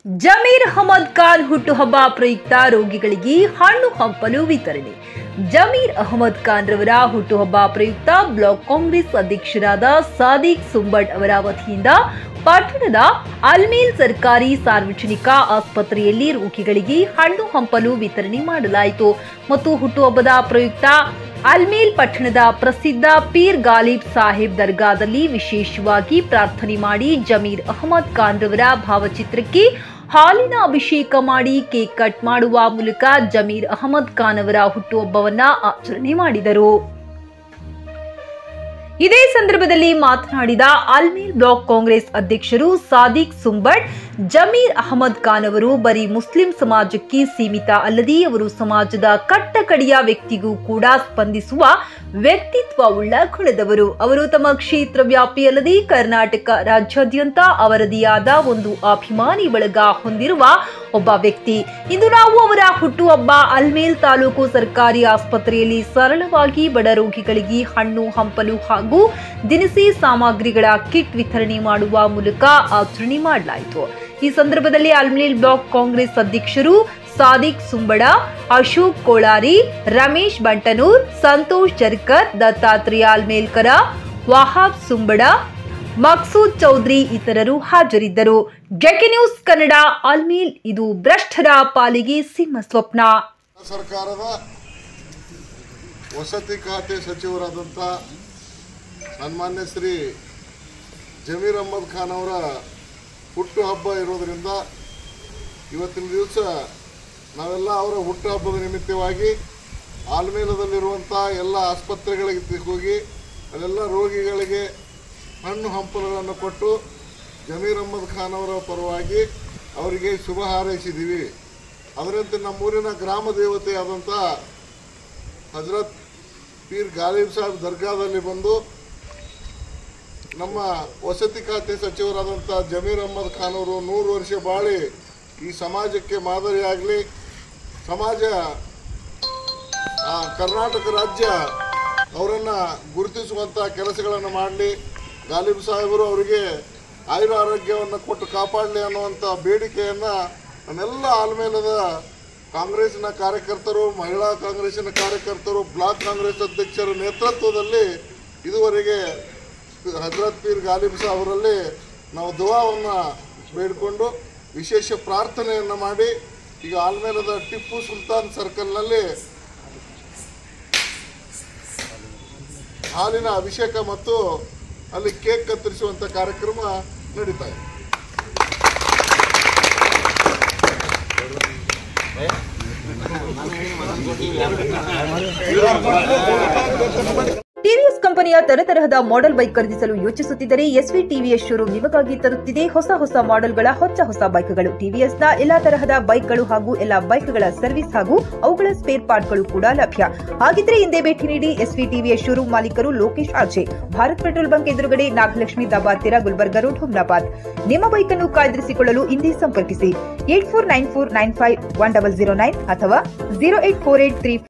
ಜಮೀರ್ ಅಹಮದ್ ಖಾನ್ ಹುಟ್ಟುಹಬ್ಬ ಪ್ರಯುಕ್ತ ರೋಗಿಗಳಿಗೆ ಹಣ್ಣು ಹಂಪಲು ವಿತರಣೆ ಜಮೀರ್ ಅಹಮದ್ ಖಾನ್ ರವರ ಹುಟ್ಟುಹಬ್ಬ ಪ್ರಯುಕ್ತ ಬ್ಲಾಕ್ ಕಾಂಗ್ರೆಸ್ ಅಧ್ಯಕ್ಷರಾದ ಸಾದಿಕ್ ಸುಂಬಡ್ ಅವರ ವತಿಯಿಂದ ಪಟ್ಟಣದ ಅಲ್ಮೇಲ್ ಸರ್ಕಾರಿ ಸಾರ್ವಜನಿಕ ಆಸ್ಪತ್ರೆಯಲ್ಲಿ ರೋಗಿಗಳಿಗೆ ಹಣ್ಣು ಹಂಪಲು ವಿತರಣೆ ಮಾಡಲಾಯಿತು ಮತ್ತು ಹುಟ್ಟುಹಬ್ಬದ ಪ್ರಯುಕ್ತ ಅಲ್ಮೇಲ್ ಪಟ್ಟಣದ ಪ್ರಸಿದ್ಧ ಪೀರ್ ಗಾಲಿಬ್ ಸಾಹೇಬ್ ದರ್ಗಾದಲ್ಲಿ ವಿಶೇಷವಾಗಿ ಪ್ರಾರ್ಥನೆ ಮಾಡಿ ಜಮೀರ್ ಅಹಮದ್ ಖಾನ್ ರವರ ಭಾವಚಿತ್ರಕ್ಕೆ ಹಾಲಿನ ಅಭಿಷೇಕ ಮಾಡಿ ಕೇಕ್ ಕಟ್ ಮಾಡುವ ಮೂಲಕ ಜಮೀರ್ ಅಹಮದ್ ಖಾನ್ ಅವರ ಹುಟ್ಟುಹಬ್ಬವನ್ನ ಆಚರಣೆ ಮಾಡಿದರು ಇದೇ ಸಂದರ್ಭದಲ್ಲಿ ಮಾತನಾಡಿದ ಅಲ್ಮೇಲ್ ಬ್ಲಾಕ್ ಕಾಂಗ್ರೆಸ್ ಅಧ್ಯಕ್ಷರು ಸಾದಿಕ್ ಸುಂಬಡ್ ಜಮೀರ್ ಅಹಮದ್ ಖಾನ್ ಅವರು ಬರೀ ಮುಸ್ಲಿಂ ಸಮಾಜಕ್ಕೆ ಸೀಮಿತ ಅಲ್ಲದೆ ಅವರು ಸಮಾಜದ ಕಟ್ಟಕಡೆಯ ವ್ಯಕ್ತಿಗೂ ಕೂಡ ಸ್ಪಂದಿಸುವ ವ್ಯಕ್ತಿತ್ವವುಳ್ಳ ಗುಣದವರು ಅವರು ತಮ್ಮ ಕ್ಷೇತ್ರ ವ್ಯಾಪ್ತಿಯಲ್ಲದೆ ಕರ್ನಾಟಕ ರಾಜ್ಯಾದ್ಯಂತ ಅವರದೇ ಆದ ಒಂದು ಅಭಿಮಾನಿ ಬಳಗ ಹೊಂದಿರುವ ಒಬ್ಬ ವ್ಯಕ್ತಿ ಇಂದು ನಾವು ಅವರ ಹುಟ್ಟುಹಬ್ಬ ಅಲ್ಮೇಲ್ ತಾಲೂಕು ಸರ್ಕಾರಿ ಆಸ್ಪತ್ರೆಯಲ್ಲಿ ಸರಳವಾಗಿ ಬಡ ರೋಗಿಗಳಿಗೆ ಹಣ್ಣು ಹಂಪಲು ಹಾಗೂ ದಿನಸಿ ಸಾಮಗ್ರಿಗಳ ಕಿಟ್ ವಿತರಣೆ ಮಾಡುವ ಮೂಲಕ ಆಚರಣೆ ಮಾಡಲಾಯಿತು ಈ ಸಂದರ್ಭದಲ್ಲಿ ಅಲ್ಮೇಲ್ ಬ್ಲಾಕ್ ಕಾಂಗ್ರೆಸ್ ಅಧ್ಯಕ್ಷರು ಸಾದಿಕ್ ಸುಂಬಡ ಅಶೋಕ್ ಕೋಳಾರಿ ರಮೇಶ್ ಬಂಟನೂರ್ ಸಂತೋಷ್ ಜರ್ಕರ್ ದತ್ತಾತ್ರೇಯ ಅಲ್ಮೇಲ್ಕರ ವಹಾಬ್ ಸುಂಬಡ ಮಕ್ಸೂದ್ ಚೌಧರಿ ಇತರರು ಹಾಜರಿದ್ದರು ಜೆಕೆ ನ್ಯೂಸ್ ಕನ್ನಡ ಅಲ್ಮೇಲ್ ಇದು ಭ್ರಷ್ಟರ ಪಾಲಿಗೆ ಸಿಂಹ ಸ್ವಪ್ನ ಸರ್ಕಾರದ ವಸತಿ ಖಾತೆ ಸಚಿವರಾದಂಥ ಸನ್ಮಾನ್ಯ ಶ್ರೀ ಜಮೀರ್ ಅಹಮದ್ ಖಾನ್ ಅವರ ಹುಟ್ಟುಹಬ್ಬ ಇರೋದರಿಂದ ಇವತ್ತಿನ ದಿವಸ ನಾವೆಲ್ಲ ಅವರ ಹುಟ್ಟುಹಬ್ಬದ ನಿಮಿತ್ತವಾಗಿ ಆಲ್ಮೇಲದಲ್ಲಿರುವಂಥ ಎಲ್ಲ ಆಸ್ಪತ್ರೆಗಳಿಗೆ ಹೋಗಿ ಅಲ್ಲೆಲ್ಲ ರೋಗಿಗಳಿಗೆ ಹಣ್ಣು ಹಂಪಲುಗಳನ್ನು ಕೊಟ್ಟು ಜಮೀರ್ ಅಹಮದ್ ಖಾನ್ ಅವರ ಪರವಾಗಿ ಅವರಿಗೆ ಶುಭ ಹಾರೈಸಿದ್ದೀವಿ ಅದರಂತೆ ನಮ್ಮೂರಿನ ಗ್ರಾಮ ದೇವತೆಯಾದಂಥ ಹಜರತ್ ಪೀರ್ ಗಾಲಿಬ್ ಸಾಹೇಬ್ ದರ್ಗಾದಲ್ಲಿ ಬಂದು ನಮ್ಮ ವಸತಿ ಖಾತೆ ಸಚಿವರಾದಂಥ ಜಮೀರ್ ಅಹಮದ್ ಖಾನ್ ಅವರು ನೂರು ವರ್ಷ ಬಾಳಿ ಈ ಸಮಾಜಕ್ಕೆ ಮಾದರಿಯಾಗಲಿ ಸಮಾಜ ಆ, ಕರ್ನಾಟಕ ರಾಜ್ಯ ಅವರನ್ನು ಗುರುತಿಸುವಂಥ ಕೆಲಸಗಳನ್ನು ಮಾಡಲಿ ಗಾಲಿಬ್ ಸಾಹೇಬರು ಅವರಿಗೆ ಆಯುರ ಆರೋಗ್ಯವನ್ನು ಕೊಟ್ಟು ಕಾಪಾಡಲಿ ಅನ್ನುವಂಥ ಬೇಡಿಕೆಯನ್ನು ನಮ್ಮೆಲ್ಲ ಆಲ್ಮೇಲದ ಕಾಂಗ್ರೆಸ್ನ ಕಾರ್ಯಕರ್ತರು ಮಹಿಳಾ ಕಾಂಗ್ರೆಸ್ಸಿನ ಕಾರ್ಯಕರ್ತರು ಬ್ಲಾಕ್ ಕಾಂಗ್ರೆಸ್ ಅಧ್ಯಕ್ಷರ ನೇತೃತ್ವದಲ್ಲಿ ಇದುವರೆಗೆ ಹಜರತ್ ಪೀರ್ ಗಾಲಿಬ್ ಸಾಹೇಬ್ ಅವರಲ್ಲಿ ನಾವು ದುವಾವನ್ನು ಬೇಡಿಕೊಂಡು ವಿಶೇಷ ಪ್ರಾರ್ಥನೆಯನ್ನು ಮಾಡಿ ಈಗ ಆಲ್ಮೇಲದ ಟಿಪ್ಪು ಸುಲ್ತಾನ್ ಸರ್ಕಲ್ನಲ್ಲಿ ಹಾಲಿನ ಅಭಿಷೇಕ ಮತ್ತು ಅಲ್ಲಿ ಕೇಕ್ ಕತ್ತರಿಸುವಂಥ ಕಾರ್ಯಕ್ರಮ ನಡೀತಾ ಇದೆ ಟಿವಿಎಸ್ ಕಂಪನಿಯ ತರತರಹದ ಮಾಡೆಲ್ ಬೈಕ್ ಖರೀದಿಸಲು ಯೋಚಿಸುತ್ತಿದ್ದರೆ ಎಸ್ವಿ ಟಿವಿಎಸ್ ಶೋರೂಮ್ ನಿಮಗಾಗಿ ತರುತ್ತಿದೆ ಹೊಸ ಹೊಸ ಮಾಡೆಲ್ಗಳ ಹೊಸ ಹೊಸ ಬೈಕ್ಗಳು ಟಿವಿಎಸ್ನ ಎಲ್ಲಾ ತರಹದ ಬೈಕ್ಗಳು ಹಾಗೂ ಎಲ್ಲಾ ಬೈಕ್ಗಳ ಸರ್ವಿಸ್ ಹಾಗೂ ಅವುಗಳ ಸ್ಪೇರ್ ಪಾರ್ಟ್ಗಳು ಕೂಡ ಲಭ್ಯ ಹಾಗಿದ್ರೆ ಹಿಂದೆ ಭೇಟಿ ನೀಡಿ ಎಸ್ವಿ ಟಿವಿಎಸ್ ಶೋರೂಮ್ ಮಾಲೀಕರು ಲೋಕೇಶ್ ಆಚೆ ಭಾರತ್ ಪೆಟ್ರೋಲ್ ಬಂಕ್ ಎದುರುಗಡೆ ನಾಗಲಕ್ಷ್ಮಿ ದಾಬಾ ತೀರ ಗುಲ್ಬರ್ಗ ರೋಡ್ ಹುಮ್ನಾಬಾದ್ ನಿಮ್ಮ ಬೈಕ್ ಅನ್ನು ಕಾಯ್ದಿರಿಸಿಕೊಳ್ಳಲು ಹಿಂದೆ ಸಂಪರ್ಕಿಸಿ eight four nine four nine five one double zero nine ಅಥವಾ zero eight four eight three